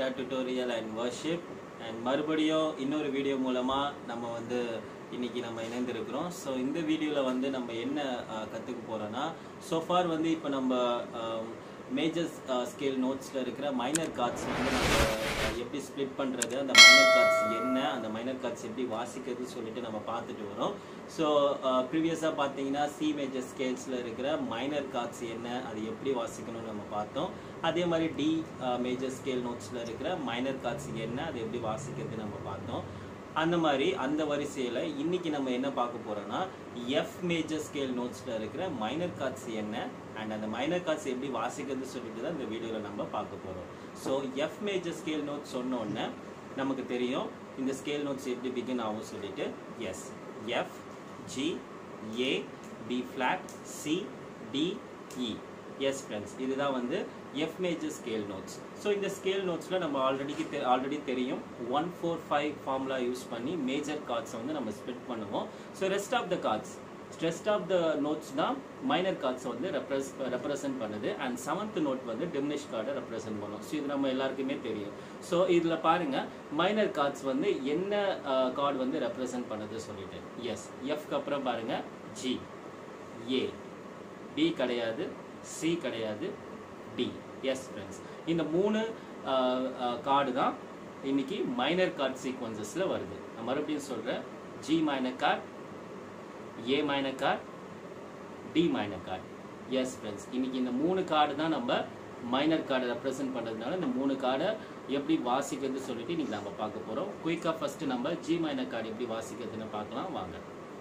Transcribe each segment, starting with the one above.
tutorial and worship and மறுபடியும் இன்னொரு video மூலமாக நம்ம வந்து இன்னைக்கு நம்ம இணைந்திருக்கிறோம் ஸோ இந்த வீடியோவில் வந்து நம்ம என்ன கற்றுக்க போகிறோன்னா சோஃபார் வந்து இப்போ நம்ம மேஜர் ஸ்கேல் நோட்ஸில் இருக்கிற மைனர் கார்ட்ஸ் வந்து நம்ம அஹ், எப்படி ஸ்ப்ளிட் பண்ணுறது அந்த மைனர் கார்ட்ஸ் என்ன அந்த மைனர் கார்ட்ஸ் எப்படி வாசிக்கிறது சொல்லிட்டு நம்ம பார்த்துட்டு வரோம் ஸோ ப்ரீவியஸாக பார்த்தீங்கன்னா சி மேஜர் ஸ்கேல்ஸில் இருக்கிற மைனர் கார்ட்ஸ் என்ன அது எப்படி வாசிக்கணும்னு நம்ம பார்த்தோம் அதே மாதிரி டி மேஜர் ஸ்கேல் நோட்ஸில் இருக்கிற மைனர் கார்ட்ஸ் என்ன அது எப்படி வாசிக்கிறது நம்ம பார்த்தோம் அந்த மாதிரி அந்த வரிசையில் இன்னைக்கு நம்ம என்ன பார்க்க போறோம்னா எஃப் மேஜர் ஸ்கேல் நோட்ஸில் இருக்கிற மைனர் கார்ட்ஸ் என்ன அண்ட் அந்த மைனர் கார்ட்ஸ் எப்படி வாசிக்கிறது சொல்லிட்டு தான் இந்த வீடியோவில் நம்ம பார்க்க போகிறோம் so F major scale notes சொன்ன உடனே நமக்கு தெரியும் இந்த ஸ்கேல் நோட்ஸ் எப்படி பிகின் ஆகும் சொல்லிட்டு yes F G A B flat C D E yes friends இதுதான் வந்து F major scale notes so இந்த ஸ்கேல் நோட்ஸில் நம்ம ஆல்ரெடி ஆல்ரெடி தெரியும் one four five formula use பண்ணி மேஜர் கார்ட்ஸை வந்து நம்ம ஸ்ப்ளிட் பண்ணுவோம் so rest of the chords rest of the notes தான் மைனர் கார்ட்ஸை வந்து ரெப்ரஸ் ரெப்ரசென்ட் பண்ணுது அண்ட் செவன்த் நோட் வந்து டிமினிஷ் கார்டை ரெப்ரசென்ட் பண்ணும் ஸோ இது நம்ம எல்லாருக்குமே தெரியும் ஸோ இதில் பாருங்க மைனர் கார்ட்ஸ் வந்து என்ன கார்டு வந்து ரெப்ரசென்ட் பண்ணுது சொல்லிட்டு எஸ் எஃப்க்கு அப்புறம் பாருங்க ஜி ஏ பி கிடையாது சி கிடையாது டி எஸ் ஃப்ரெண்ட்ஸ் இந்த மூணு கார்டு தான் இன்னைக்கு மைனர் கார்டு சீக்வன்சஸில் வருது நான் மறுபடியும் சொல்கிறேன் G minor chord A minor chord D minor chord yes friends இன்னைக்கு இந்த மூணு கார்டு தான் நம்ம மைனர் கார்டை ரெப்ரசென்ட் பண்ணுறதுனால இந்த மூணு கார்டை எப்படி வாசிக்கிறது சொல்லிட்டு இன்னைக்கு நம்ம பார்க்க போகிறோம் குயிக்காக ஃபஸ்ட்டு நம்ம ஜி மைனர் கார்டு எப்படி வாசிக்கிறதுன்னு பார்க்கலாம் வாங்க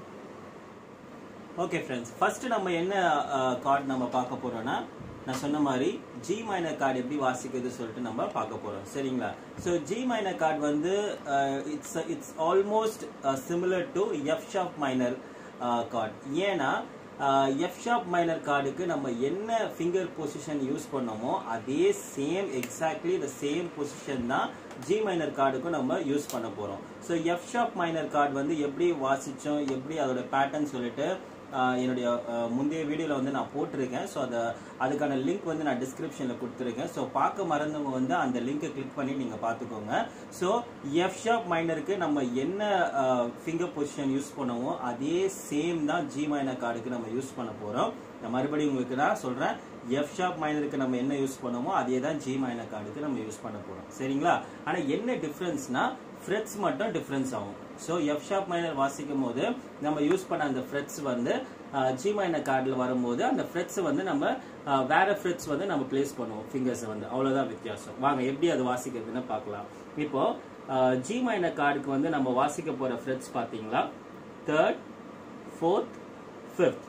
ஓகே ஃப்ரெண்ட்ஸ் ஃபர்ஸ்ட் நம்ம என்ன கார்டு நம்ம பார்க்க போறோம்னா நான் சொன்ன மாதிரி ஜி மைனர் கார்டு எப்படி வாசிக்கிறது சொல்லிட்டு நம்ம பார்க்க போறோம் சரிங்களா ஸோ ஜி மைனர் கார்டு வந்து it's it's almost similar to F sharp minor chord ஏன்னா எஃப் ஷாப் மைனர் கார்டுக்கு நம்ம என்ன ஃபிங்கர் பொசிஷன் யூஸ் பண்ணோமோ அதே same exactly the same position தான் ஜி மைனர் கார்டுக்கும் நம்ம யூஸ் பண்ண போறோம் so F sharp minor chord வந்து எப்படி வாசிச்சோம் எப்படி அதோட பேட்டர்ன் சொல்லிட்டு ஆஹ் என்னுடைய ஆஹ் முந்தைய வீடியோவில் வந்து நான் போட்டிருக்கேன் ஸோ அதை அதுக்கான லிங்க் வந்து நான் டிஸ்கிரிப்ஷனில் கொடுத்துருக்கேன் ஸோ பார்க்க மறந்தவங்க வந்து அந்த லிங்கை கிளிக் பண்ணி நீங்கள் பார்த்துக்கோங்க ஸோ எஃப் ஷாப் மைனருக்கு நம்ம என்ன ஃபிங்கர் பொசிஷன் யூஸ் பண்ணுவோமோ அதே சேம் தான் ஜி மைனர் கார்டுக்கு நம்ம யூஸ் பண்ண போகிறோம் நான் மறுபடியும் உங்களுக்கு நான் சொல்கிறேன் எஃப் ஷாப் மைனருக்கு நம்ம என்ன யூஸ் பண்ணுவோமோ அதே தான் ஜி மைனர் கார்டுக்கு நம்ம யூஸ் பண்ண போகிறோம் சரிங்களா ஆனால் என்ன டிஃப்ரென்ஸ்னா ஃப்ரெட்ஸ் மட்டும் டிஃப்ரென்ஸ் ஆகும் ஸோ எஃப் ஷாப் மைனர் வாசிக்கும் போது நம்ம யூஸ் பண்ண அந்த ஃப்ரெட்ஸ் வந்து ஜி மைனர் கார்டில் வரும்போது அந்த ஃப்ரெட்ஸ் வந்து நம்ம அஹ், வேற ஃப்ரெட்ஸ் வந்து நம்ம பிளேஸ் பண்ணுவோம் ஃபிங்கர்ஸை வந்து அவ்வளோதான் வித்தியாசம் வாங்க எப்படி அது வாசிக்கிறதுன்னு பார்க்கலாம் இப்போ ஜி மைனர் கார்டுக்கு வந்து நம்ம வாசிக்க போகிற ஃப்ரெட்ஸ் பார்த்தீங்களா third fourth fifth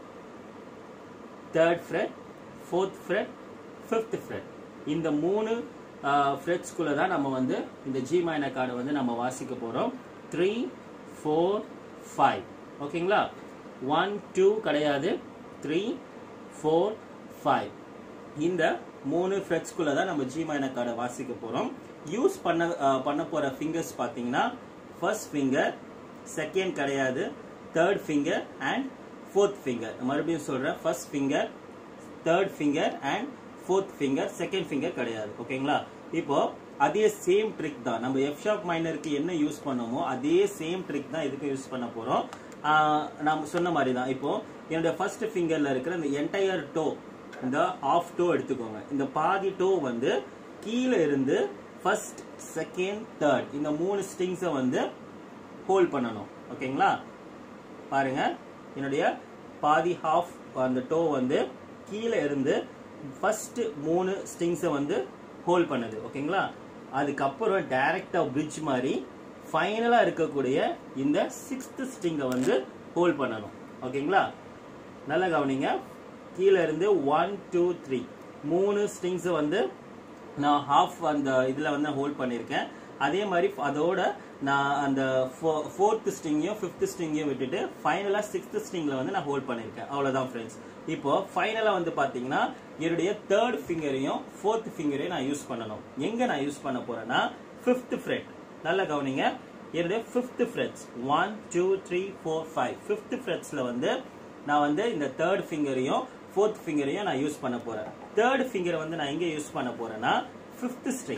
third fret fourth fret fifth fret இந்த மூணு ஃப்ரெட்ஸ்குள்ளே தான் நம்ம வந்து இந்த ஜி மைனர் கார்டை வந்து நம்ம வாசிக்க போகிறோம் த்ரீ ஃபோர் ஃபைவ் ஓகேங்களா ஒன் டூ கிடையாது த்ரீ ஃபோர் ஃபைவ் இந்த மூணு ஃப்ரெட்ஸ்குள்ளே தான் நம்ம ஜி மைனர் கார்டை வாசிக்க போகிறோம் யூஸ் பண்ண அஹ், பண்ண போகிற ஃபிங்கர்ஸ் பார்த்தீங்கன்னா ஃபர்ஸ்ட் ஃபிங்கர் செகண்ட் கிடையாது third finger and fourth finger மறுபடியும் சொல்கிறேன் first finger third finger and fourth finger second finger கிடையாது ஓகேங்களா இப்போ அதே சேம் ட்ரிக் தான் நம்ம எஃப் ஷாப் மைனருக்கு என்ன யூஸ் பண்ணோமோ அதே சேம் ட்ரிக் தான் இதுக்கு யூஸ் பண்ண போறோம் நம்ம சொன்ன மாதிரி தான் இப்போ என்னோட ஃபர்ஸ்ட் ஃபிங்கர்ல இருக்கிற இந்த என்டையர் டோ இந்த ஆஃப் டோ எடுத்துக்கோங்க இந்த பாதி டோ வந்து கீழே இருந்து ஃபர்ஸ்ட் செகண்ட் தேர்ட் இந்த மூணு ஸ்ட்ரிங்ஸை வந்து ஹோல்ட் பண்ணணும் ஓகேங்களா பாருங்க என்னுடைய பாதி ஹாஃப் அந்த டோ வந்து கீழே இருந்து ஃபர்ஸ்ட் மூணு ஸ்ட்ரிங்ஸை வந்து ஹோல்ட் பண்ணுது ஓகேங்களா அதுக்கப்புறம் டைரக்டா பிரிட்ஜ் மாதிரி ஃபைனலாக இருக்கக்கூடிய இந்த சிக்ஸ்த் ஸ்ட்ரிங்கை வந்து ஹோல்ட் பண்ணணும் ஓகேங்களா நல்லா கவனிங்க கீழே இருந்து ஒன் டூ த்ரீ மூணு ஸ்ட்ரிங்ஸை வந்து நான் ஹாஃப் அந்த இதில் வந்து ஹோல்ட் பண்ணியிருக்கேன் அதே மாதிரி அதோட நான் அந்த ஃபோர்த் ஸ்ட்ரிங்கையும் ஃபிஃப்த் ஸ்ட்ரிங்கையும் விட்டுட்டு ஃபைனலாக சிக்ஸ்த் ஸ்ட்ரிங்கில் வந்து நான் ஹோல்ட் பண்ணியிருக்கேன் அவ்வளோதான் ஃப்ரெண்ட்ஸ் இப்போ ஃபைனலாக வந்து பார்த்தீங்கன்னா என்னுடைய தேர்ட் ஃபிங்கரையும் ஃபோர்த் ஃபிங்கரையும் நான் யூஸ் பண்ணணும் எங்கே நான் யூஸ் பண்ண போறேன்னா ஃபிஃப்த் ஃப்ரெட் நல்லா கவனிங்க என்னுடைய fifth frets one two three four five fifth ஃப்ரெட்ஸில் வந்து நான் வந்து இந்த தேர்ட் ஃபிங்கரையும் ஃபோர்த் ஃபிங்கரையும் நான் யூஸ் பண்ண போறேன் தேர்ட் ஃபிங்கரை வந்து நான் எங்கே யூஸ் பண்ண போறேன்னா ஃபிஃப்த் ஸ்ட்ரிங்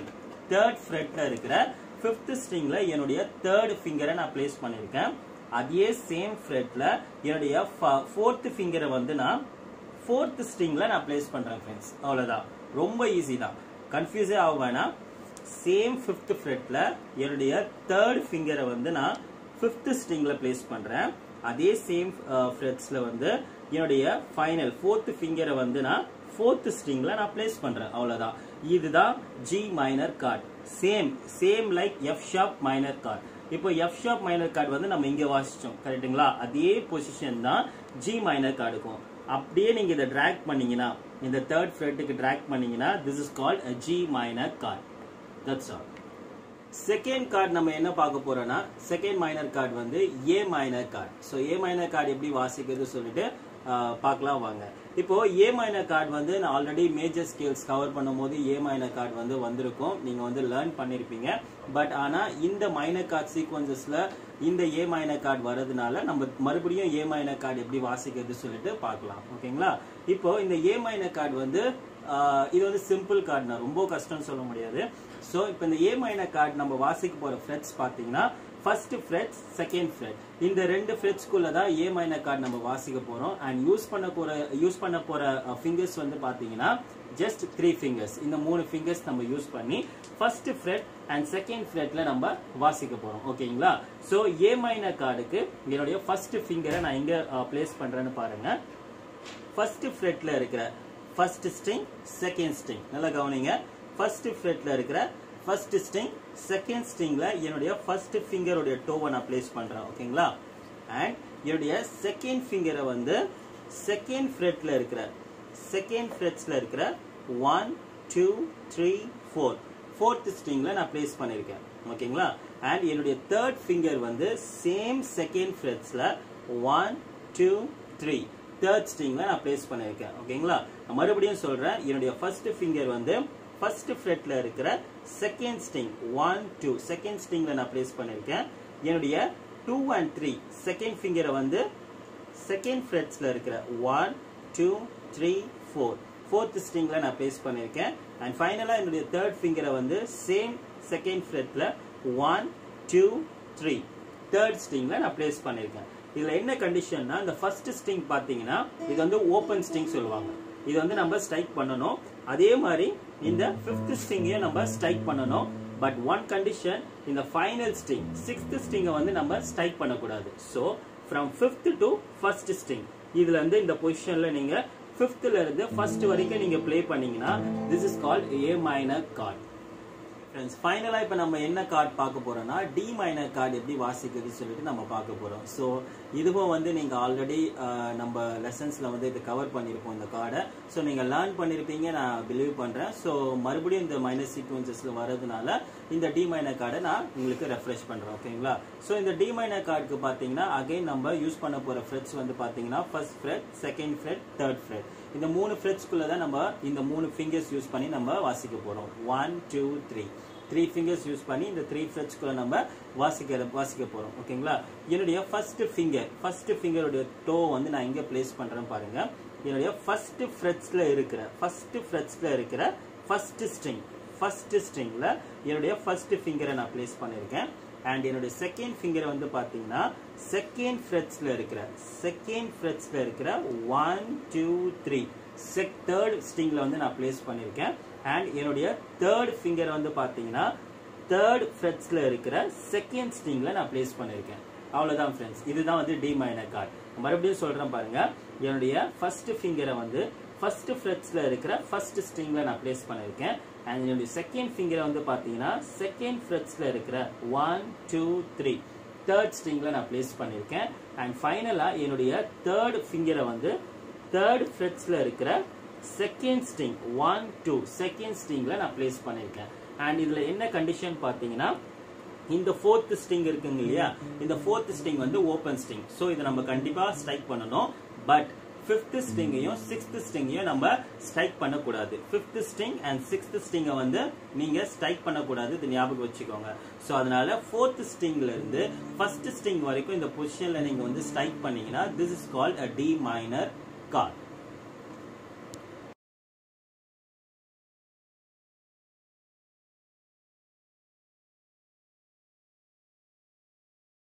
தேர்ட் ஃப்ரெட்ல இருக்கிற ஃபிஃப்த் ஸ்ட்ரிங்ல என்னுடைய தேர்ட் ஃபிங்கரை நான் பிளேஸ் பண்ணியிருக்கேன் அதே சேம் ஃப்ரெட்ல என்னுடைய ஃபோர்த் ஃபிங்கரை வந்து நான் ஃபோர்த் ஸ்ட்ரிங்ல நான் பிளேஸ் பண்றேன் ஃப்ரெண்ட்ஸ் அவ்வளவுதான் ரொம்ப ஈஸி தான் கன்ஃபியூஸே ஆக வேணாம் சேம் ஃபிஃப்த் ஃப்ரெட்ல என்னுடைய தேர்ட் ஃபிங்கரை வந்து நான் ஃபிஃப்த் ஸ்ட்ரிங்ல பிளேஸ் பண்றேன் அதே சேம் ஃப்ரெட்ஸ்ல வந்து என்னுடைய ஃபைனல் ஃபோர்த் ஃபிங்கரை வந்து நான் ஃபோர்த் ஸ்ட்ரிங்ல நான் பிளேஸ் பண்றேன் அவ்வளவுதான் இதுதான் G minor chord same same like F sharp minor chord இப்போ எஃப் ஷாப் மைனர் கார்டு வந்து நம்ம இங்க வாசிச்சோம் கரெக்ட்டுங்களா அதே பொசிஷன் தான் ஜி மைனர் கார்டுக்கும் அப்படியே நீங்க இதை டிராக் பண்ணீங்கன்னா இந்த தேர்ட் ஃப்ரெட்டுக்கு டிராக் பண்ணீங்கன்னா this is called G minor chord that's all second chord நம்ம என்ன பார்க்க போறோம்னா செகண்ட் மைனர் கார்டு வந்து A minor chord so A minor chord எப்படி வாசிக்கிறது சொல்லிட்டு ஆஹ், பார்க்கலாம் வாங்க இப்போ ஏ மைனர் கார்டு வந்து நான் ஆல்ரெடி மேஜர் ஸ்கேல்ஸ் கவர் பண்ணும்போது ஏ மைனர் கார்டு வந்து வந்திருக்கும் நீங்க வந்து லேர்ன் பண்ணிருப்பீங்க பட் ஆனா இந்த மைனர் கார்டு சீக்வன்சஸ்ல இந்த ஏ மைனர் கார்டு வரதுனால நம்ம மறுபடியும் ஏ மைனர் கார்டு எப்படி வாசிக்கிறது சொல்லிட்டு பார்க்கலாம் ஓகேங்களா இப்போ இந்த ஏ மைனர் கார்டு வந்து ஆஹ், இது வந்து சிம்பிள் கார்டு தான் ரொம்ப கஷ்டம்னு சொல்ல முடியாது ஸோ இப்போ இந்த ஏ மைனர் கார்டு நம்ம வாசிக்க போற ஃப்ரெட்ஸ் பார்த்தீங்கன்னா ஃபர்ஸ்ட் ஃப்ரெட்ஸ் செகண்ட் ஃப்ரெட் இந்த ரெண்டு ஃப்ரெட்ஸ்குள்ள தான் ஏ மைனர் கார்டு நம்ம வாசிக்க போறோம் அண்ட் யூஸ் பண்ண போற யூஸ் பண்ண போற ஃபிங்கர்ஸ் வந்து பாத்தீங்கன்னா ஜஸ்ட் த்ரீ ஃபிங்கர்ஸ் இந்த மூணு ஃபிங்கர்ஸ் நம்ம யூஸ் பண்ணி ஃபர்ஸ்ட் ஃப்ரெட் அண்ட் செகண்ட் ஃப்ரெட்ல நம்ம வாசிக்க போறோம் ஓகேங்களா ஸோ ஏ மைனர் கார்டுக்கு என்னுடைய ஃபர்ஸ்ட் ஃபிங்கரை நான் எங்க பிளேஸ் பண்றேன்னு பாருங்க ஃபர்ஸ்ட் ஃப்ரெட்ல இருக்கிற ஃபர்ஸ்ட் ஸ்ட்ரிங் செகண்ட் ஸ்ட்ரிங் நல்லா கவனிங்க ஃபர்ஸ்ட் ஃப்ரெட்ல இருக்கிற ஃபர்ஸ்ட் ஸ்ட்ரிங் செகண்ட் ஸ்ட்ரிங்ல என்னுடைய ஃபர்ஸ்ட் ஃபிங்கருடைய டோவை நான் பிளேஸ் பண்றேன் ஓகேங்களா அண்ட் என்னுடைய செகண்ட் ஃபிங்கரை வந்து செகண்ட் ஃப்ரெட்ல இருக்கிற செகண்ட் ஃப்ரெட்ஸ்ல இருக்கிற one two three four fourth ஸ்ட்ரிங்ல நான் பிளேஸ் பண்ணிருக்கேன் ஓகேங்களா அண்ட் என்னுடைய தேர்ட் ஃபிங்கர் வந்து சேம் செகண்ட் ஃப்ரெட்ஸ்ல ஒன் டூ த்ரீ தேர்ட் ஸ்ட்ரிங்ல நான் பிளேஸ் பண்ணிருக்கேன் ஓகேங்களா நான் மறுபடியும் சொல்றேன் என்னுடைய ஃபர்ஸ்ட் ஃபிங்கர் வந்து ஃபர்ஸ்ட் ஃப்ரெட்ல இருக்கிற second string one two second ஸ்ட்ரிங்ல நான் பிளேஸ் பண்ணிருக்கேன் என்னுடைய டூ அண்ட் த்ரீ செகண்ட் ஃபிங்கரை வந்து செகண்ட் ஃப்ரெட்ஸ்ல இருக்கிற one two three four fourth ஸ்ட்ரிங்ல நான் பிளேஸ் பண்ணிருக்கேன் அண்ட் ஃபைனலா என்னுடைய தேர்ட் ஃபிங்கரை வந்து சேம் செகண்ட் ஃப்ரெட்ல ஒன் டூ த்ரீ தேர்ட் ஸ்ட்ரிங்ல நான் பிளேஸ் பண்ணிருக்கேன் இதுல என்ன கண்டிஷன்னா இந்த ஃபர்ஸ்ட் ஸ்ட்ரிங் பாத்தீங்கன்னா இது வந்து ஓப்பன் ஸ்ட்ரிங் சொல்லுவாங்க இது வந்து நம்ம ஸ்ட்ரைக் பண்ணணும் அதே மாதிரி இந்த ஃபிஃப்த் ஸ்ட்ரிங்கையும் நம்ம ஸ்ட்ரைக் பண்ணணும் பட் ஒன் கண்டிஷன் இந்த ஃபைனல் ஸ்ட்ரிங் சிக்ஸ்த் ஸ்ட்ரிங்கை வந்து நம்ம ஸ்ட்ரைக் பண்ணக்கூடாது so from fifth to first string இதுல இருந்து இந்த பொசிஷன்ல நீங்க ஃபிஃப்த்ல இருந்து ஃபர்ஸ்ட் வரைக்கும் நீங்க ப்ளே பண்ணீங்கன்னா this is called A minor chord friends ஃபைனலாக இப்போ நம்ம என்ன கார்டு பார்க்க போறோம்னா டி மைனர் கார்டு எப்படி வாசிக்கிறது சொல்லிட்டு நம்ம பார்க்க போறோம் ஸோ இதுவும் வந்து நீங்க ஆல்ரெடி நம்ம லெசன்ஸ்ல வந்து இது கவர் பண்ணியிருப்போம் இந்த கார்டை ஸோ நீங்க லேர்ன் பண்ணியிருப்பீங்க நான் பிலீவ் பண்றேன் ஸோ மறுபடியும் இந்த மைனர் சீக்வன்சஸ்ல வரதுனால இந்த டி மைனர் கார்டை நான் உங்களுக்கு ரெஃப்ரெஷ் பண்றேன் ஓகேங்களா ஸோ இந்த டி மைனர் கார்டுக்கு பார்த்தீங்கன்னா அகைன் நம்ம யூஸ் பண்ண போற ஃப்ரெட்ஸ் வந்து பார்த்தீங்கன்னா first fret second fret third fret இந்த மூணு ஃப்ரெட்ஸ்குள்ள தான் நம்ம இந்த மூணு ஃபிங்கர்ஸ் யூஸ் பண்ணி நம்ம வாசிக்க போறோம் one two three three fingers use பண்ணி இந்த த்ரீ ஃப்ரெட்ஸ்குள்ள நம்ம வாசிக்க வாசிக்க போறோம் ஓகேங்களா என்னுடைய ஃபர்ஸ்ட் ஃபிங்கர் ஃபர்ஸ்ட் ஃபிங்கருடைய டோ வந்து நான் எங்க பிளேஸ் பண்றேன் பாருங்க என்னுடைய ஃபர்ஸ்ட் ஃப்ரெட்ஸ்ல இருக்கிற ஃபர்ஸ்ட் ஃப்ரெட்ஸ்ல இருக்கிற ஃபர்ஸ்ட் ஸ்ட்ரிங் ஃபர்ஸ்ட் ஸ்ட்ரிங்ல என்னுடைய ஃபர்ஸ்ட் ஃபிங்கரை நான் பிளேஸ் பண்ணிருக்கேன் அண்ட் என்னுடைய செகண்ட் ஃபிங்கர் வந்து பாத்தீங்கன்னா செகண்ட் ஃப்ரெட்ஸ்ல இருக்கிற செகண்ட் ஃப்ரெட்ஸ்ல இருக்கிற one two three sec third ஸ்ட்ரிங்ல வந்து நான் பிளேஸ் பண்ணிருக்கேன் அண்ட் என்னுடைய தேர்ட் ஃபிங்கர் வந்து பாத்தீங்கன்னா தேர்ட் ஃப்ரெட்ஸ்ல இருக்கிற செகண்ட் ஸ்ட்ரிங்ல நான் பிளேஸ் பண்ணிருக்கேன் அவ்வளவுதான் ஃப்ரெண்ட்ஸ் இதுதான் வந்து டி மைனர் கார்டு மறுபடியும் சொல்றேன் பாருங்க என்னுடைய ஃபர்ஸ்ட் ஃபிங்கரை வந்து ஃபர்ஸ்ட் ஃப்ரெட்ஸ்ல இருக்கிற ஃபர்ஸ்ட் ஸ்ட்ரிங்ல நான் பிளேஸ் பண்ணிருக்கேன் அண்ட் என்னுடைய செகண்ட் ஃபிங்கரை வந்து பாத்தீங்கன்னா செகண்ட் ஃப்ரெட்ஸ்ல இருக்கிற ஒன் டூ த்ரீ தேர்ட் ஸ்ட்ரிங்ல நான் பிளேஸ் பண்ணிருக்கேன் அண்ட் ஃபைனலா என்னுடைய தேர்ட் ஃபிங்கரை வந்து தேர்ட் ஃப்ரெட்ஸ்ல இருக்கிற second string one two second ஸ்ட்ரிங்ல நான் பிளேஸ் பண்ணிருக்கேன் அண்ட் இதுல என்ன கண்டிஷன் பாத்தீங்கன்னா இந்த ஃபோர்த் ஸ்ட்ரிங் இருக்குங்க இல்லையா இந்த ஃபோர்த் ஸ்ட்ரிங் வந்து ஓப்பன் ஸ்ட்ரிங் ஸோ இதை நம்ம கண்டிப்பா ஸ்ட்ரைக் பண்ணணும் பட் ஃபிஃப்த் ஸ்ட்ரிங்கையும் சிக்ஸ்த் ஸ்ட்ரிங்கையும் நம்ம ஸ்ட்ரைக் பண்ணக்கூடாது ஃபிஃப்த் ஸ்ட்ரிங் அண்ட் சிக்ஸ்த் ஸ்ட்ரிங்கை வந்து நீங்க ஸ்ட்ரைக் பண்ணக்கூடாது இது ஞாபகம் வச்சுக்கோங்க ஸோ அதனால ஃபோர்த் ஸ்ட்ரிங்ல இருந்து ஃபர்ஸ்ட் ஸ்ட்ரிங் வரைக்கும் இந்த பொசிஷன்ல நீங்க வந்து ஸ்ட்ரைக் பண்ணீங்கன்னா this is called a D minor card